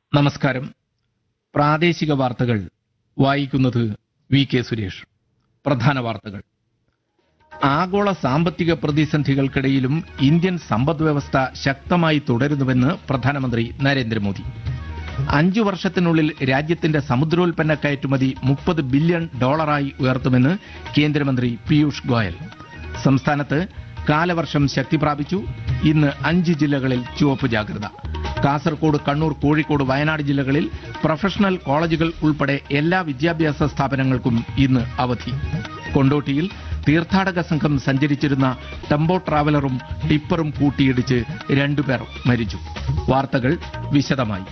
നമസ്കാരം പ്രാദേശിക വാർത്തകൾ വായിക്കുന്നത് വി കെ സുരേഷ് പ്രധാന വാർത്തകൾ ആഗോള സാമ്പത്തിക പ്രതിസന്ധികൾക്കിടയിലും ഇന്ത്യൻ സമ്പദ് വ്യവസ്ഥ ശക്തമായി തുടരുന്നുവെന്ന് പ്രധാനമന്ത്രി നരേന്ദ്രമോദി അഞ്ചു വർഷത്തിനുള്ളിൽ രാജ്യത്തിന്റെ സമുദ്രോൽപ്പന്ന കയറ്റുമതി മുപ്പത് ബില്യൺ ഡോളറായി ഉയർത്തുമെന്ന് കേന്ദ്രമന്ത്രി പീയൂഷ് ഗോയൽ സംസ്ഥാനത്ത് കാലവർഷം ശക്തി പ്രാപിച്ചു ഇന്ന് അഞ്ച് ജില്ലകളിൽ ചുവപ്പ് ജാഗ്രത കാസർകോട് കണ്ണൂർ കോഴിക്കോട് വയനാട് ജില്ലകളിൽ പ്രൊഫഷണൽ കോളേജുകൾ ഉൾപ്പെടെ എല്ലാ വിദ്യാഭ്യാസ സ്ഥാപനങ്ങൾക്കും ഇന്ന് അവധി കൊണ്ടോട്ടിയിൽ തീർത്ഥാടക സംഘം സഞ്ചരിച്ചിരുന്ന ടെമ്പോ ട്രാവലറും ടിപ്പറും കൂട്ടിയിടിച്ച് രണ്ടുപേർ മരിച്ചു വാർത്തകൾ വിശദമായി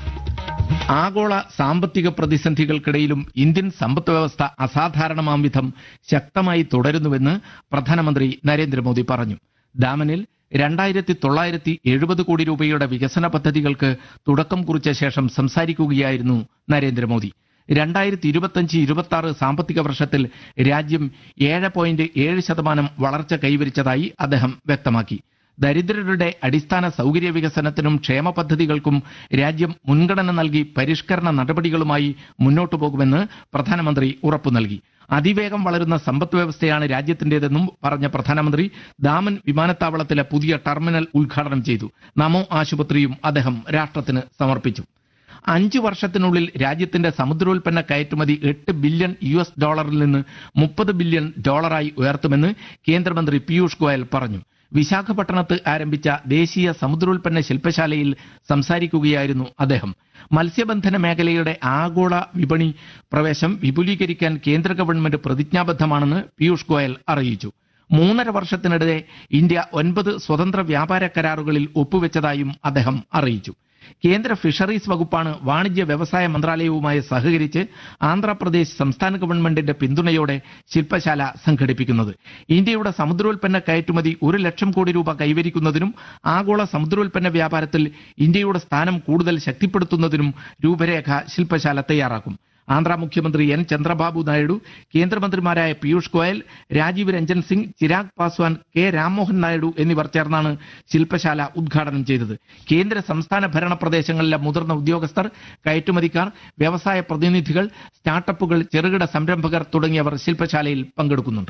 ആഗോള സാമ്പത്തിക പ്രതിസന്ധികൾക്കിടയിലും ഇന്ത്യൻ സമ്പദ് വ്യവസ്ഥ അസാധാരണമാം വിധം ശക്തമായി തുടരുന്നുവെന്ന് പ്രധാനമന്ത്രി നരേന്ദ്രമോദി പറഞ്ഞു ഡാമനിൽ രണ്ടായിരത്തി തൊള്ളായിരത്തി എഴുപത് കോടി രൂപയുടെ വികസന പദ്ധതികൾക്ക് തുടക്കം കുറിച്ച ശേഷം സംസാരിക്കുകയായിരുന്നു നരേന്ദ്രമോദി രണ്ടായിരത്തി ഇരുപത്തഞ്ച് ഇരുപത്തി ആറ് സാമ്പത്തിക വർഷത്തിൽ രാജ്യം ഏഴ് പോയിന്റ് ഏഴ് ശതമാനം വളർച്ച കൈവരിച്ചതായി അദ്ദേഹം വ്യക്തമാക്കി ദരിദ്രരുടെ അടിസ്ഥാന സൗകര്യ വികസനത്തിനും ക്ഷേമ പദ്ധതികൾക്കും രാജ്യം മുൻഗണന നൽകി പരിഷ്കരണ നടപടികളുമായി മുന്നോട്ടു പോകുമെന്ന് പ്രധാനമന്ത്രി ഉറപ്പു നൽകി അതിവേഗം വളരുന്ന സമ്പദ് വ്യവസ്ഥയാണ് രാജ്യത്തിന്റേതെന്നും പറഞ്ഞ പ്രധാനമന്ത്രി ദാമൻ വിമാനത്താവളത്തിലെ പുതിയ ടെർമിനൽ ഉദ്ഘാടനം ചെയ്തു നമോ ആശുപത്രിയും അദ്ദേഹം രാഷ്ട്രത്തിന് സമർപ്പിച്ചു അഞ്ചു വർഷത്തിനുള്ളിൽ രാജ്യത്തിന്റെ സമുദ്രോൽപ്പന്ന കയറ്റുമതി എട്ട് ബില്യൺ യു എസ് ഡോളറിൽ നിന്ന് മുപ്പത് ബില്യൺ ഡോളറായി ഉയർത്തുമെന്ന് കേന്ദ്രമന്ത്രി പീയൂഷ് ഗോയൽ പറഞ്ഞു വിശാഖപട്ടണത്ത് ആരംഭിച്ച ദേശീയ സമുദ്രോൽപ്പന്ന ശില്പശാലയിൽ സംസാരിക്കുകയായിരുന്നു അദ്ദേഹം മത്സ്യബന്ധന മേഖലയുടെ ആഗോള വിപണി പ്രവേശം വിപുലീകരിക്കാൻ കേന്ദ്ര ഗവൺമെന്റ് പ്രതിജ്ഞാബദ്ധമാണെന്ന് പീയൂഷ് ഗോയൽ അറിയിച്ചു മൂന്നര വർഷത്തിനിടെ ഇന്ത്യ ഒൻപത് സ്വതന്ത്ര വ്യാപാര കരാറുകളിൽ ഒപ്പുവെച്ചതായും അദ്ദേഹം അറിയിച്ചു കേന്ദ്ര ഫിഷറീസ് വകുപ്പാണ് വാണിജ്യ വ്യവസായ മന്ത്രാലയവുമായി സഹകരിച്ച് ആന്ധ്രാപ്രദേശ് സംസ്ഥാന ഗവൺമെന്റിന്റെ പിന്തുണയോടെ ശില്പശാല സംഘടിപ്പിക്കുന്നത് ഇന്ത്യയുടെ സമുദ്രോൽപ്പന്ന കയറ്റുമതി ഒരു ലക്ഷം കോടി രൂപ കൈവരിക്കുന്നതിനും ആഗോള സമുദ്രോൽപ്പന്ന വ്യാപാരത്തിൽ ഇന്ത്യയുടെ സ്ഥാനം കൂടുതൽ ശക്തിപ്പെടുത്തുന്നതിനും രൂപരേഖ ശില്പശാല തയ്യാറാക്കും ആന്ധ്ര മുഖ്യമന്ത്രി എൻ ചന്ദ്രബാബു നായിഡു കേന്ദ്രമന്ത്രിമാരായ പീയൂഷ് ഗോയൽ രാജീവ് രഞ്ജൻ സിംഗ് ചിരാഗ് പാസ്വാൻ കെ രാംമോഹൻ നായിഡു എന്നിവർ ചേർന്നാണ് ശില്പശാല ഉദ്ഘാടനം ചെയ്തത് കേന്ദ്ര സംസ്ഥാന ഭരണ പ്രദേശങ്ങളിലെ മുതിർന്ന ഉദ്യോഗസ്ഥർ കയറ്റുമതിക്കാർ വ്യവസായ പ്രതിനിധികൾ സ്റ്റാർട്ടപ്പുകൾ ചെറുകിട സംരംഭകർ തുടങ്ങിയവർ ശില്പശാലയിൽ പങ്കെടുക്കുന്നുണ്ട്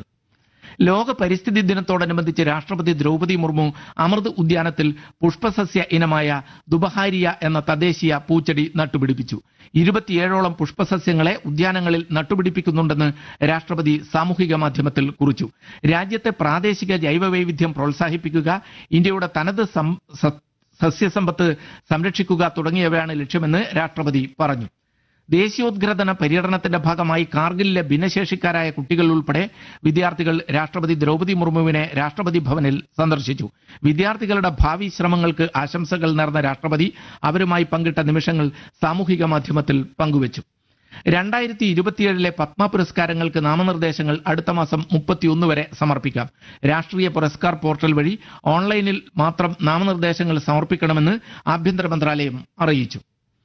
ലോക പരിസ്ഥിതി ദിനത്തോടനുബന്ധിച്ച് രാഷ്ട്രപതി ദ്രൗപദി മുർമു അമൃത് ഉദ്യാനത്തിൽ പുഷ്പസസ്യ ഇനമായ ദുബഹാരിയ എന്ന തദ്ദേശീയ പൂച്ചെടി നട്ടുപിടിപ്പിച്ചു ഇരുപത്തിയേഴോളം പുഷ്പസസ്യങ്ങളെ ഉദ്യാനങ്ങളിൽ നട്ടുപിടിപ്പിക്കുന്നുണ്ടെന്ന് രാഷ്ട്രപതി സാമൂഹിക മാധ്യമത്തിൽ കുറിച്ചു രാജ്യത്തെ പ്രാദേശിക ജൈവവൈവിധ്യം പ്രോത്സാഹിപ്പിക്കുക ഇന്ത്യയുടെ തനത് സം- സ- സസ്യസമ്പത്ത് സംരക്ഷിക്കുക തുടങ്ങിയവയാണ് ലക്ഷ്യമെന്ന് രാഷ്ട്രപതി പറഞ്ഞു ദേശീയോദ്ഗ്രഥന പര്യടനത്തിന്റെ ഭാഗമായി കാർഗിലിലെ ഭിന്നശേഷിക്കാരായ കുട്ടികൾ ഉൾപ്പെടെ വിദ്യാർത്ഥികൾ രാഷ്ട്രപതി ദ്രൗപദി മുർമുവിനെ രാഷ്ട്രപതി ഭവനിൽ സന്ദർശിച്ചു വിദ്യാർത്ഥികളുടെ ഭാവി ശ്രമങ്ങൾക്ക് ആശംസകൾ നേർന്ന രാഷ്ട്രപതി അവരുമായി പങ്കിട്ട നിമിഷങ്ങൾ സാമൂഹിക മാധ്യമത്തിൽ പങ്കുവച്ചു രണ്ടായിരത്തി ഇരുപത്തിയേഴിലെ പത്മ പുരസ്കാരങ്ങൾക്ക് നാമനിർദ്ദേശങ്ങൾ അടുത്ത മാസം മുപ്പത്തിയൊന്ന് വരെ സമർപ്പിക്കാം രാഷ്ട്രീയ പുരസ്കാർ പോർട്ടൽ വഴി ഓൺലൈനിൽ മാത്രം നാമനിർദ്ദേശങ്ങൾ സമർപ്പിക്കണമെന്ന് ആഭ്യന്തര മന്ത്രാലയം അറിയിച്ചു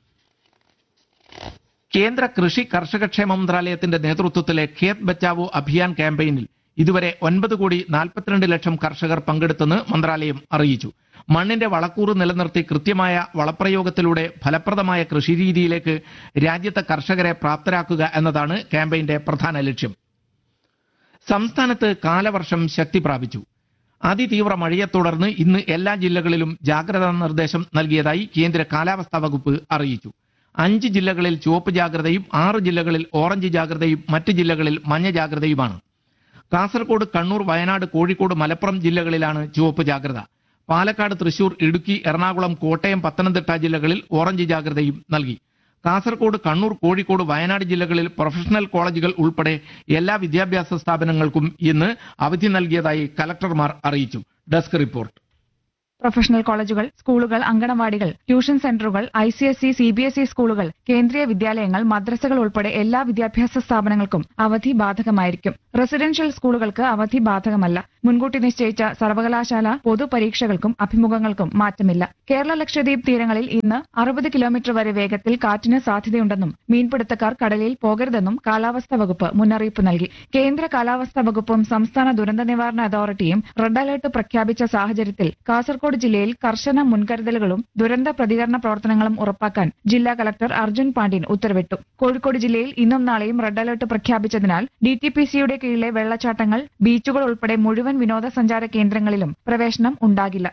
കേന്ദ്ര കൃഷി കർഷകക്ഷേമ മന്ത്രാലയത്തിന്റെ നേതൃത്വത്തിലെ ഖേത് ബച്ചാവോ അഭിയാൻ ക്യാമ്പയിനിൽ ഇതുവരെ ഒൻപത് കോടി നാൽപ്പത്തിരണ്ട് ലക്ഷം കർഷകർ പങ്കെടുത്തെന്ന് മന്ത്രാലയം അറിയിച്ചു മണ്ണിന്റെ വളക്കൂറ് നിലനിർത്തി കൃത്യമായ വളപ്രയോഗത്തിലൂടെ ഫലപ്രദമായ കൃഷിരീതിയിലേക്ക് രാജ്യത്തെ കർഷകരെ പ്രാപ്തരാക്കുക എന്നതാണ് ക്യാമ്പയിന്റെ പ്രധാന ലക്ഷ്യം സംസ്ഥാനത്ത് കാലവർഷം ശക്തി പ്രാപിച്ചു അതിതീവ്ര മഴയെ തുടർന്ന് ഇന്ന് എല്ലാ ജില്ലകളിലും ജാഗ്രതാ നിർദ്ദേശം നൽകിയതായി കേന്ദ്ര കാലാവസ്ഥാ വകുപ്പ് അറിയിച്ചു അഞ്ച് ജില്ലകളിൽ ചുവപ്പ് ജാഗ്രതയും ആറ് ജില്ലകളിൽ ഓറഞ്ച് ജാഗ്രതയും മറ്റ് ജില്ലകളിൽ മഞ്ഞ ജാഗ്രതയുമാണ് കാസർഗോഡ് കണ്ണൂർ വയനാട് കോഴിക്കോട് മലപ്പുറം ജില്ലകളിലാണ് ചുവപ്പ് ജാഗ്രത പാലക്കാട് തൃശൂർ ഇടുക്കി എറണാകുളം കോട്ടയം പത്തനംതിട്ട ജില്ലകളിൽ ഓറഞ്ച് ജാഗ്രതയും നൽകി കാസർഗോഡ് കണ്ണൂർ കോഴിക്കോട് വയനാട് ജില്ലകളിൽ പ്രൊഫഷണൽ കോളേജുകൾ ഉൾപ്പെടെ എല്ലാ വിദ്യാഭ്യാസ സ്ഥാപനങ്ങൾക്കും ഇന്ന് അവധി നൽകിയതായി കലക്ടർമാർ അറിയിച്ചു ഡെസ്ക് റിപ്പോർട്ട് പ്രൊഫഷണൽ കോളേജുകൾ സ്കൂളുകൾ അങ്കണവാടികൾ ട്യൂഷൻ സെന്ററുകൾ I C S E C B S E സ്കൂളുകൾ കേന്ദ്രീയ വിദ്യാലയങ്ങൾ മദ്രസകൾ ഉൾപ്പെടെ എല്ലാ വിദ്യാഭ്യാസ സ്ഥാപനങ്ങൾക്കും അവധി ബാധകമായിരിക്കും റെസിഡൻഷ്യൽ സ്കൂളുകൾക്ക് അവധി ബാധകമല്ല മുൻകൂട്ടി നിശ്ചയിച്ച സർവകലാശാല പൊതുപരീക്ഷകൾക്കും അഭിമുഖങ്ങൾക്കും മാറ്റമില്ല കേരള ലക്ഷദ്വീപ് തീരങ്ങളിൽ ഇന്ന് അറുപത് കിലോമീറ്റർ വരെ വേഗത്തിൽ കാറ്റിന് സാധ്യതയുണ്ടെന്നും മീൻപിടുത്തക്കാർ കടലിൽ പോകരുതെന്നും കാലാവസ്ഥാ വകുപ്പ് മുന്നറിയിപ്പ് നൽകി കേന്ദ്ര കാലാവസ്ഥാ വകുപ്പും സംസ്ഥാന ദുരന്ത നിവാരണ അതോറിറ്റിയും റെഡ് അലർട്ട് പ്രഖ്യാപിച്ച സാഹചര്യത്തിൽ കാസർഗോഡ് കോഴിക്കോട് ജില്ലയിൽ കർശന മുൻകരുതലുകളും ദുരന്ത പ്രതികരണ പ്രവർത്തനങ്ങളും ഉറപ്പാക്കാൻ ജില്ലാ കലക്ടർ അർജുൻ പാണ്ഡ്യൻ ഉത്തരവിട്ടു കോഴിക്കോട് ജില്ലയിൽ ഇന്നും നാളെയും റെഡ് അലർട്ട് പ്രഖ്യാപിച്ചതിനാൽ ഡി ടി പി സിയുടെ കീഴിലെ വെള്ളച്ചാട്ടങ്ങൾ ബീച്ചുകൾ ഉൾപ്പെടെ മുഴുവൻ വിനോദസഞ്ചാര കേന്ദ്രങ്ങളിലും പ്രവേശനം ഉണ്ടാകില്ല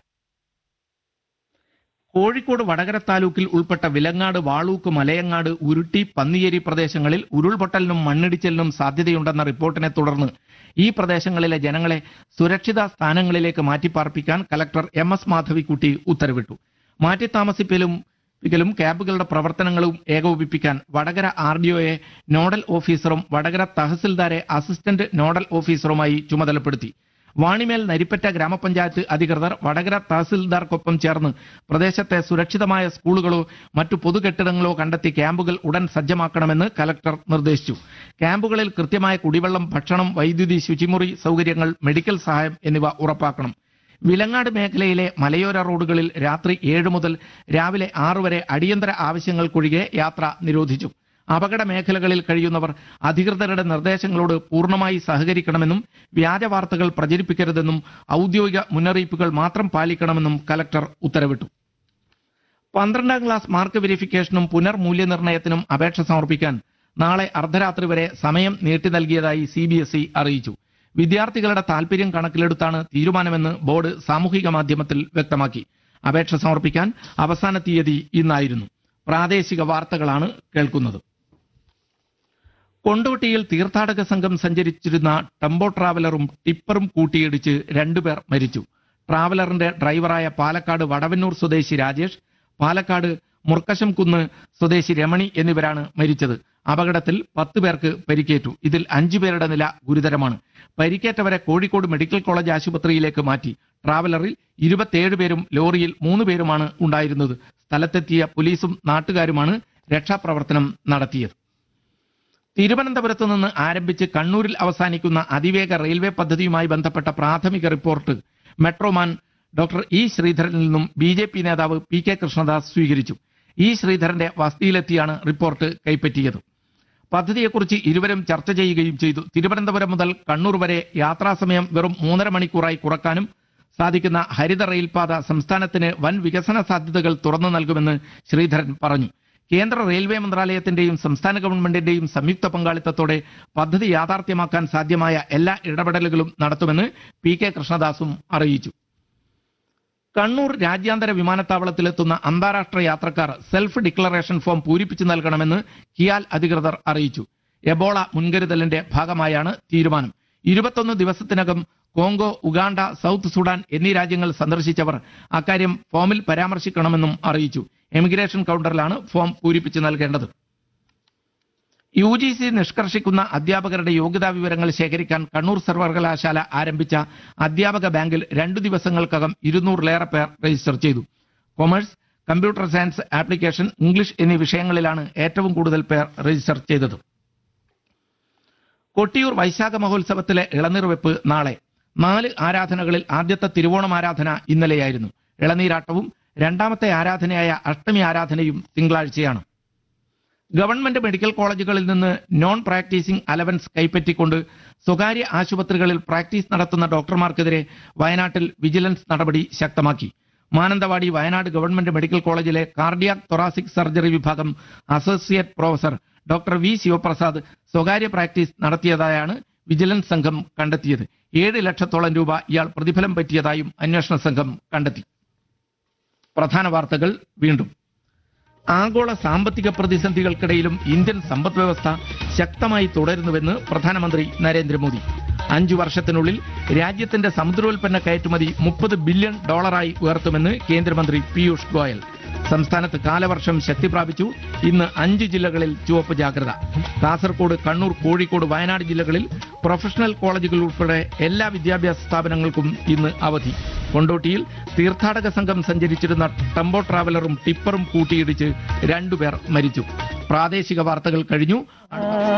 കോഴിക്കോട് വടകര താലൂക്കിൽ ഉൾപ്പെട്ട വിലങ്ങാട് വാളൂക്ക് മലയങ്ങാട് ഉരുട്ടി പന്നിയേരി പ്രദേശങ്ങളിൽ ഉരുൾപൊട്ടലിനും മണ്ണിടിച്ചിലിനും സാധ്യതയുണ്ടെന്ന റിപ്പോർട്ടിനെ തുടർന്ന് ഈ പ്രദേശങ്ങളിലെ ജനങ്ങളെ സുരക്ഷിത സ്ഥാനങ്ങളിലേക്ക് മാറ്റിപ്പാർപ്പിക്കാൻ കലക്ടർ എം എസ് മാധവിക്കുട്ടി ഉത്തരവിട്ടു മാറ്റിത്താമസിപ്പിക്കലും ിക്കലും ക്യാമ്പുകളുടെ പ്രവർത്തനങ്ങളും ഏകോപിപ്പിക്കാൻ വടകര ആർ ഡി ഒയെ നോഡൽ ഓഫീസറും വടകര തഹസിൽദാരെ അസിസ്റ്റന്റ് നോഡൽ ഓഫീസറുമായി ചുമതലപ്പെടുത്തി വാണിമേൽ നരിപ്പറ്റ ഗ്രാമപഞ്ചായത്ത് അധികൃതർ വടകര തഹസിൽദാർക്കൊപ്പം ചേർന്ന് പ്രദേശത്തെ സുരക്ഷിതമായ സ്കൂളുകളോ മറ്റു പൊതുകെട്ടിടങ്ങളോ കണ്ടെത്തി ക്യാമ്പുകൾ ഉടൻ സജ്ജമാക്കണമെന്ന് കലക്ടർ നിർദ്ദേശിച്ചു ക്യാമ്പുകളിൽ കൃത്യമായ കുടിവെള്ളം ഭക്ഷണം വൈദ്യുതി ശുചിമുറി സൗകര്യങ്ങൾ മെഡിക്കൽ സഹായം എന്നിവ ഉറപ്പാക്കണം വിലങ്ങാട് മേഖലയിലെ മലയോര റോഡുകളിൽ രാത്രി ഏഴ് മുതൽ രാവിലെ ആറ് വരെ അടിയന്തര ആവശ്യങ്ങൾക്കൊഴികെ യാത്ര നിരോധിച്ചു അപകട മേഖലകളിൽ കഴിയുന്നവർ അധികൃതരുടെ നിർദ്ദേശങ്ങളോട് പൂർണ്ണമായി സഹകരിക്കണമെന്നും വ്യാജ വാർത്തകൾ പ്രചരിപ്പിക്കരുതെന്നും ഔദ്യോഗിക മുന്നറിയിപ്പുകൾ മാത്രം പാലിക്കണമെന്നും കലക്ടർ ഉത്തരവിട്ടു പന്ത്രണ്ടാം ക്ലാസ് മാർക്ക് വെരിഫിക്കേഷനും പുനർമൂല്യനിർണ്ണയത്തിനും അപേക്ഷ സമർപ്പിക്കാൻ നാളെ അർദ്ധരാത്രി വരെ സമയം നീട്ടി നൽകിയതായി സി ബി എസ് ഇ അറിയിച്ചു വിദ്യാർത്ഥികളുടെ താൽപര്യം കണക്കിലെടുത്താണ് തീരുമാനമെന്ന് ബോർഡ് സാമൂഹിക മാധ്യമത്തിൽ വ്യക്തമാക്കി അപേക്ഷ സമർപ്പിക്കാൻ അവസാന തീയതി ഇന്നായിരുന്നു പ്രാദേശിക വാർത്തകളാണ് കേൾക്കുന്നത് കൊണ്ടോട്ടിയിൽ തീർത്ഥാടക സംഘം സഞ്ചരിച്ചിരുന്ന ടെമ്പോ ട്രാവലറും ടിപ്പറും കൂട്ടിയിടിച്ച് രണ്ടുപേർ മരിച്ചു ട്രാവലറിന്റെ ഡ്രൈവറായ പാലക്കാട് വടവന്നൂർ സ്വദേശി രാജേഷ് പാലക്കാട് മുർക്കശം കുന്ന് സ്വദേശി രമണി എന്നിവരാണ് മരിച്ചത് അപകടത്തിൽ പത്ത് പേർക്ക് പരിക്കേറ്റു ഇതിൽ അഞ്ചു പേരുടെ നില ഗുരുതരമാണ് പരിക്കേറ്റവരെ കോഴിക്കോട് മെഡിക്കൽ കോളേജ് ആശുപത്രിയിലേക്ക് മാറ്റി ട്രാവലറിൽ ഇരുപത്തിയേഴ് പേരും ലോറിയിൽ മൂന്ന് പേരുമാണ് ഉണ്ടായിരുന്നത് സ്ഥലത്തെത്തിയ പോലീസും നാട്ടുകാരുമാണ് രക്ഷാപ്രവർത്തനം നടത്തിയത് തിരുവനന്തപുരത്ത് നിന്ന് ആരംഭിച്ച് കണ്ണൂരിൽ അവസാനിക്കുന്ന അതിവേഗ റെയിൽവേ പദ്ധതിയുമായി ബന്ധപ്പെട്ട പ്രാഥമിക റിപ്പോർട്ട് മെട്രോമാൻ ഡോക്ടർ ഇ ശ്രീധരനിൽ നിന്നും ബി ജെ പി നേതാവ് പി കെ കൃഷ്ണദാസ് സ്വീകരിച്ചു ഇ ശ്രീധരന്റെ വസതിയിലെത്തിയാണ് റിപ്പോർട്ട് കൈപ്പറ്റിയത് പദ്ധതിയെക്കുറിച്ച് ഇരുവരും ചർച്ച ചെയ്യുകയും ചെയ്തു തിരുവനന്തപുരം മുതൽ കണ്ണൂർ വരെ യാത്രാസമയം വെറും മൂന്നര മണിക്കൂറായി കുറക്കാനും സാധിക്കുന്ന ഹരിത റെയിൽപാത സംസ്ഥാനത്തിന് വൻ വികസന സാധ്യതകൾ തുറന്നു നൽകുമെന്ന് ശ്രീധരൻ പറഞ്ഞു കേന്ദ്ര റെയിൽവേ മന്ത്രാലയത്തിന്റെയും സംസ്ഥാന ഗവൺമെന്റിന്റെയും സംയുക്ത പങ്കാളിത്തത്തോടെ പദ്ധതി യാഥാർത്ഥ്യമാക്കാൻ സാധ്യമായ എല്ലാ ഇടപെടലുകളും നടത്തുമെന്ന് പി കെ കൃഷ്ണദാസും അറിയിച്ചു കണ്ണൂർ രാജ്യാന്തര വിമാനത്താവളത്തിലെത്തുന്ന അന്താരാഷ്ട്ര യാത്രക്കാർ സെൽഫ് ഡിക്ലറേഷൻ ഫോം പൂരിപ്പിച്ചു നൽകണമെന്ന് കിയാൽ അധികൃതർ അറിയിച്ചു എബോള മുൻകരുതലിന്റെ ഭാഗമായാണ് തീരുമാനം ഇരുപത്തൊന്ന് ദിവസത്തിനകം കോങ്കോ ഉഗാണ്ട സൗത്ത് സുഡാൻ എന്നീ രാജ്യങ്ങൾ സന്ദർശിച്ചവർ അക്കാര്യം ഫോമിൽ പരാമർശിക്കണമെന്നും അറിയിച്ചു എമിഗ്രേഷൻ കൗണ്ടറിലാണ് ഫോം പൂരിപ്പിച്ചു നൽകേണ്ടത് യു ജി സി നിഷ്കർഷിക്കുന്ന അധ്യാപകരുടെ യോഗ്യതാ വിവരങ്ങൾ ശേഖരിക്കാൻ കണ്ണൂർ സർവകലാശാല ആരംഭിച്ച അധ്യാപക ബാങ്കിൽ രണ്ടു ദിവസങ്ങൾക്കകം ഇരുന്നൂറിലേറെ പേർ രജിസ്റ്റർ ചെയ്തു commerce computer science application English എന്നീ വിഷയങ്ങളിലാണ് ഏറ്റവും കൂടുതൽ പേർ രജിസ്റ്റർ ചെയ്തത് കൊട്ടിയൂർ വൈശാഖ മഹോത്സവത്തിലെ ഇളനീർവെപ്പ് നാളെ നാല് ആരാധനകളിൽ ആദ്യത്തെ തിരുവോണം ആരാധന ഇന്നലെയായിരുന്നു ഇളനീരാട്ടവും രണ്ടാമത്തെ ആരാധനയായ അഷ്ടമി ആരാധനയും തിങ്കളാഴ്ചയാണ് ഗവൺമെന്റ് മെഡിക്കൽ കോളേജുകളിൽ നിന്ന് നോൺ പ്രാക്ടീസിംഗ് അലവൻസ് കൈപ്പറ്റിക്കൊണ്ട് സ്വകാര്യ ആശുപത്രികളിൽ പ്രാക്ടീസ് നടത്തുന്ന ഡോക്ടർമാർക്കെതിരെ വയനാട്ടിൽ വിജിലൻസ് നടപടി ശക്തമാക്കി മാനന്തവാടി വയനാട് ഗവൺമെന്റ് മെഡിക്കൽ കോളേജിലെ കാർഡിയാക് തൊറാസിക് സർജറി വിഭാഗം associate professor doctor V Sivaprasad സ്വകാര്യ പ്രാക്ടീസ് നടത്തിയതായാണ് വിജിലൻസ് സംഘം കണ്ടെത്തിയത് ഏഴ് ലക്ഷത്തോളം രൂപ ഇയാൾ പ്രതിഫലം പറ്റിയതായും അന്വേഷണ സംഘം കണ്ടെത്തി പ്രധാന വാർത്തകൾ വീണ്ടും ആഗോള സാമ്പത്തിക പ്രതിസന്ധികൾക്കിടയിലും ഇന്ത്യൻ സമ്പദ് വ്യവസ്ഥ ശക്തമായി തുടരുന്നുവെന്ന് പ്രധാനമന്ത്രി നരേന്ദ്രമോദി അഞ്ചു വർഷത്തിനുള്ളിൽ രാജ്യത്തിന്റെ സമുദ്രോൽപ്പന്ന കയറ്റുമതി മുപ്പത് ബില്യൺ ഡോളറായി ഉയർത്തുമെന്ന് കേന്ദ്രമന്ത്രി പീയൂഷ് ഗോയൽ സംസ്ഥാനത്ത് കാലവർഷം ശക്തി പ്രാപിച്ചു ഇന്ന് അഞ്ച് ജില്ലകളിൽ ചുവപ്പ് ജാഗ്രത കാസർകോട് കണ്ണൂർ കോഴിക്കോട് വയനാട് ജില്ലകളിൽ പ്രൊഫഷണൽ കോളേജുകൾ ഉൾപ്പെടെ എല്ലാ വിദ്യാഭ്യാസ സ്ഥാപനങ്ങൾക്കും ഇന്ന് അവധി കൊണ്ടോട്ടിയിൽ തീർത്ഥാടക സംഘം സഞ്ചരിച്ചിരുന്ന ടെമ്പോ ട്രാവലറും ടിപ്പറും കൂട്ടിയിടിച്ച് രണ്ടുപേർ മരിച്ചു പ്രാദേശിക വാർത്തകൾ കഴിഞ്ഞു